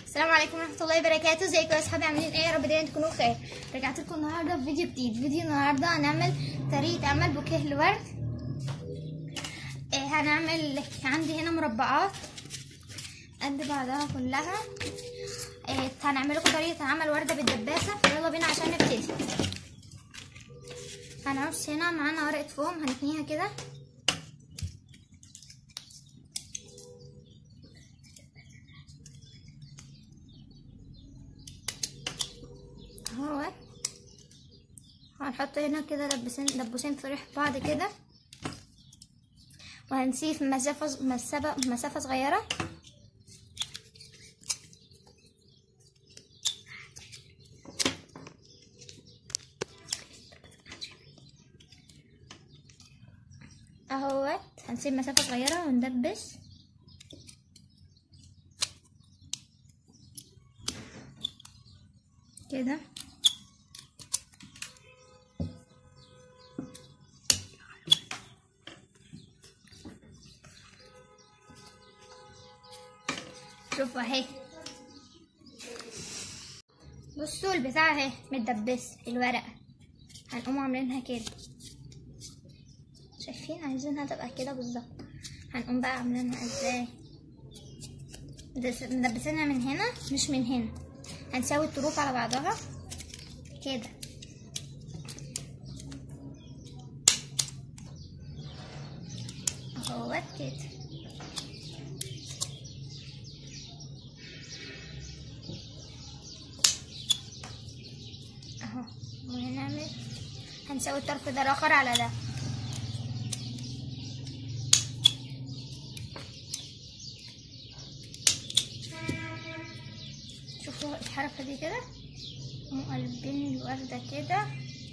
السلام عليكم ورحمه الله وبركاته ازيكم يا اصحابي عاملين ايه يا رب دايما تكونوا بخير رجعت لكم النهارده بفيديو جديد فيديو النهارده هنعمل طريقه عمل بوكيه الورد إيه هنعمل عندي هنا مربعات قد بعضها كلها إيه هنعمل لكم طريقه عمل ورده بالدباسه يلا بينا عشان نبتدي هنعوز هنا معانا ورقه فوم هنتنيها كده اهوت هنحط هنا كده دبسين دبوسين في ريح بعض كده وهنسيب مسافة مسافة مسافة صغيرة اهوت هنسيب مسافة صغيرة وندبس كده شوفوا اهي بصوا البتاع اهي متدبسه الورقه هنقوم عاملينها كده شايفين عايزينها تبقى كده بالظبط هنقوم بقى عاملينها ازاي مدبسينها من هنا مش من هنا هنساوي الطروف على بعضها كده اهوت كده اهو وهنعمل هنساوي الطرف ده الاخر على ده شوفوا الحركة دي كده مقلبين الوردة كده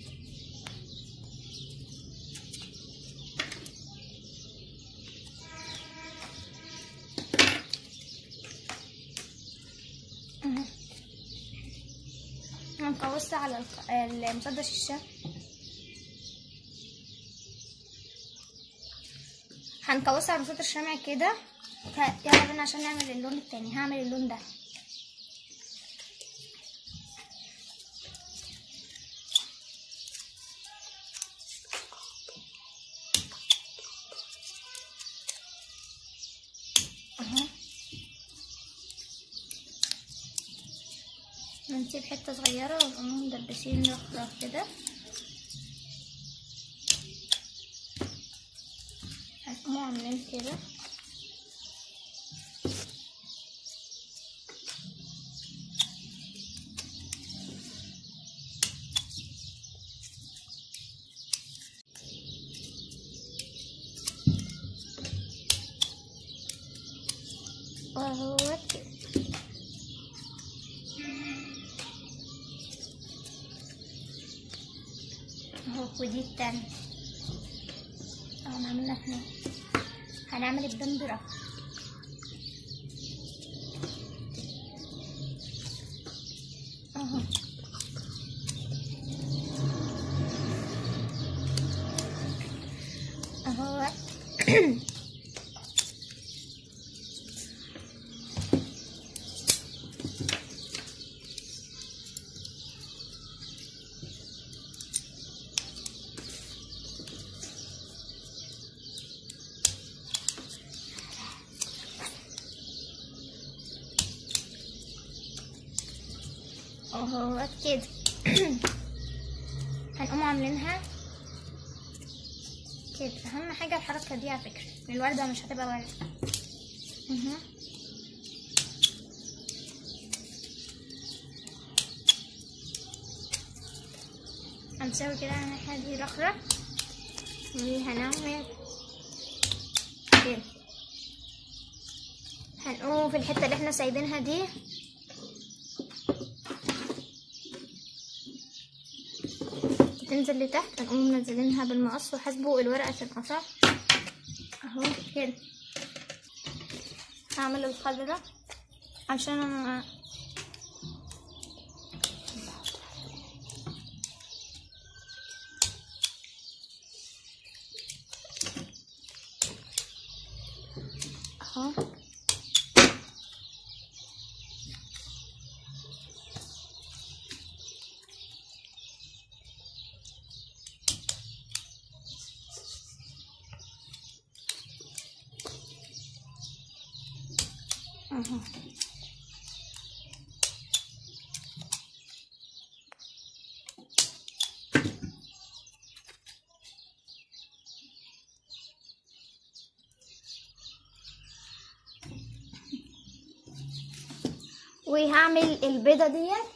هنقوصها على المسدس الشمع هنقوصها على مسدس الشمع كده يلا بينا عشان نعمل اللون التاني هعمل اللون ده نسيب حته صغيره ونقوم مدبسين رفرف كده هنقوم عاملين كده وهو كده اهو ودي التانية اهو عملنا اتنين هنعمل البندرة اهو اهو اهو كده هنقوم عاملينها كده اهم حاجه الحركه دي على فكره الورده مش هتبقى ورده اها هنسوي كده الناحيه دي رخرة وهنعمل كده هنقوم في الحته اللي احنا سايبينها دي تنزل لتحت هنقوم منزلينها بالمقص وحاسبوا الورقة تنقطع اهو كده هعمل الخل ده عشان انا اهو اهو وهعمل البيضة ديت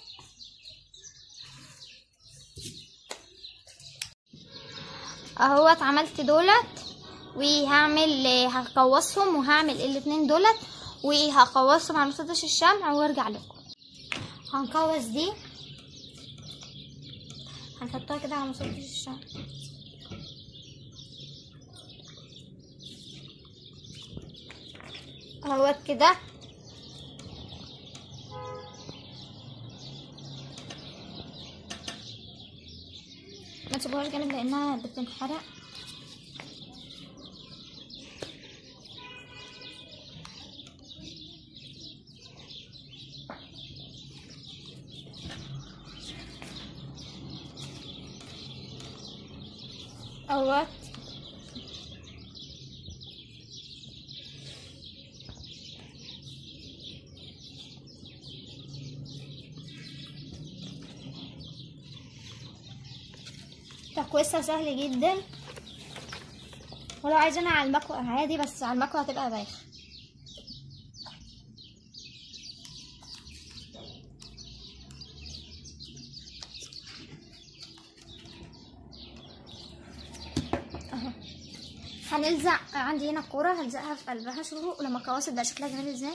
اهوت عملت دولت وهعمل هقوصهم وهعمل الاتنين دولت وهقوصهم على مسدس الشمع وارجع لكم هنقوص دي هنحطها كده على مسدس الشمع اهوت كده ما تسيبوهاش جامد لانها بتنحرق اهوت تكويسها سهل جدا ولو عايزينها على المكوى عادي بس على المكوى هتبقى بايخة اهو هنلزق عندي هنا كورة هلزقها في قلبها شوفوا لما الكواسط بقى شكلها جميل ازاي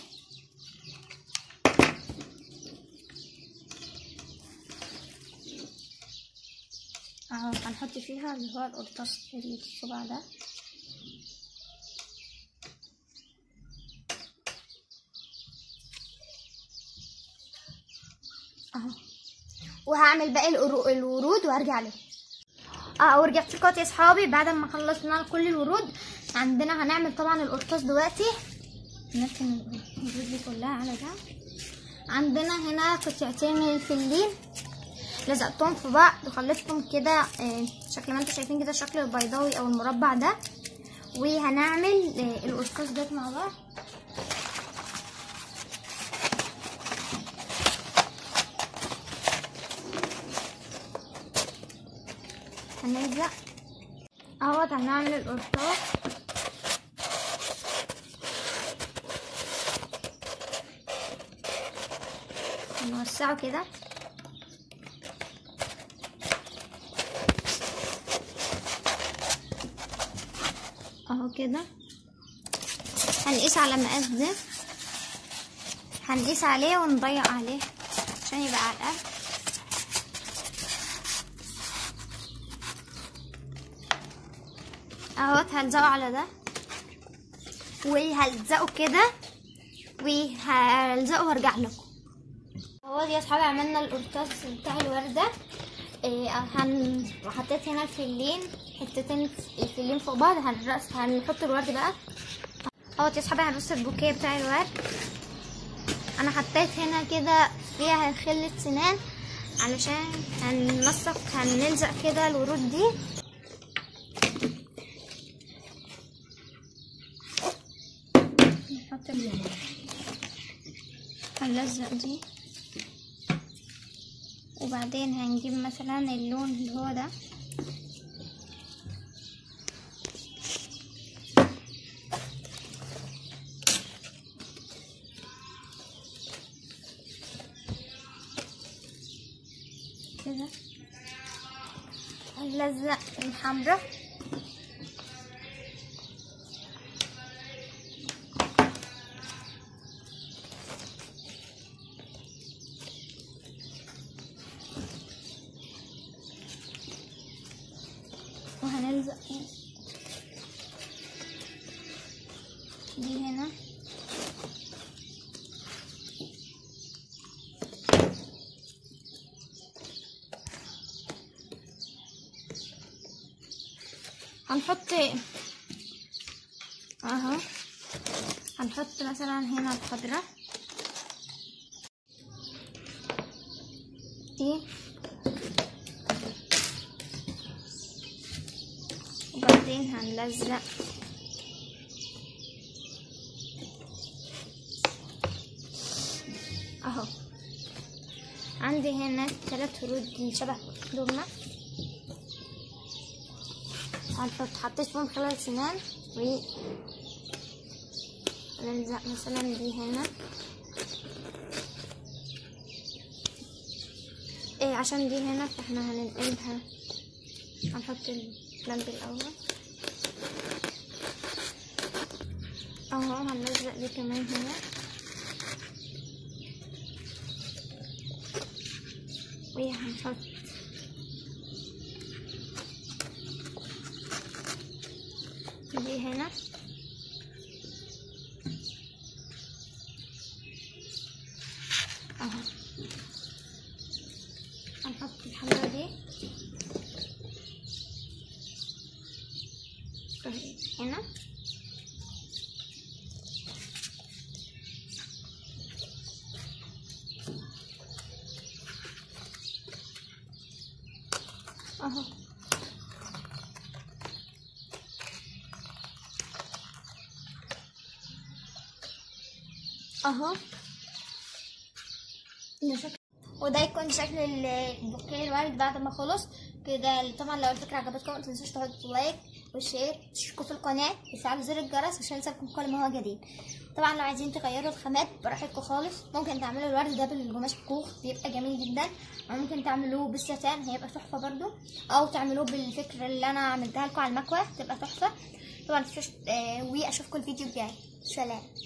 اهو هنحط فيها اللي هو القرطاس الصباع ده اهو وهعمل باقي القرو- الورود وهرجع لهم اه ورجعت لكم يا اصحابي بعد ما خلصنا كل الورود عندنا هنعمل طبعا القرطاس دلوقتي نركن الورود دي كلها على جنب عندنا هنا قطعتين من الفلين لزقتهم في بعض وخليتهم كده آه، شكل ما انتم شايفين كده الشكل البيضاوي او المربع ده وهنعمل آه، القرطاس ده مع بعض هنلزق اهوت هنعمل القرطاس هنوسعه كده اهو كده هنقيس على مقاس ده هنقيس عليه ونضيق عليه عشان يبقى على القد اهوت هلزقه على ده وهلزقه كده وهلزقه وارجع لكم اهو يا اصحابي عملنا القرطاس بتاع الورده إيه هن حطيت هنا الفلين حتتين الفلين فوق بعض هنرص هنحط الورد بقى اهو يا اصحابي هنرص البوكيه بتاع الورد انا حطيت هنا كده فيها خلة سنان علشان هننسق هنلزق كده الورود دي نحط ال- هنلزق دي وبعدين هنجيب مثلا اللون اللي هو ده كده هنلزق الحمرا وهنلزق دي هنا هنحط اهو هنحط مثلا هنا الخضرة دي وبعدين هنلزق عندي هنا ثلاث ورود شبه دول هنحط حطيت فيهم خلال سنان و نلزق مثلا دي هنا ايه عشان دي هنا فاحنا هننقلها هنحط الكلامب الاول اهو هنلزق دي كمان هنا وهنحط دي هنا اهو هنحط الحمرا دي هنا اهو اهو ده شكل وده يكون شكل البوكيه الورد بعد ما خلص كده طبعا لو الفكره عجبتكم ما تنسوش تحطوا لايك وشير تشتركوا في القناه وتفعلوا زر الجرس عشان يوصلكم كل ما هو جديد طبعا لو عايزين تغيروا الخامات براحتكم خالص ممكن تعملوا الورد ده بالقماش الكوخ بيبقى جميل جدا او ممكن تعملوه بالستان هيبقى تحفه برده او تعملوه بالفكره اللي انا عملتها لكم على المكوى تبقى تحفه طبعا متنسوش آه واشوفكم الفيديو الجاي سلام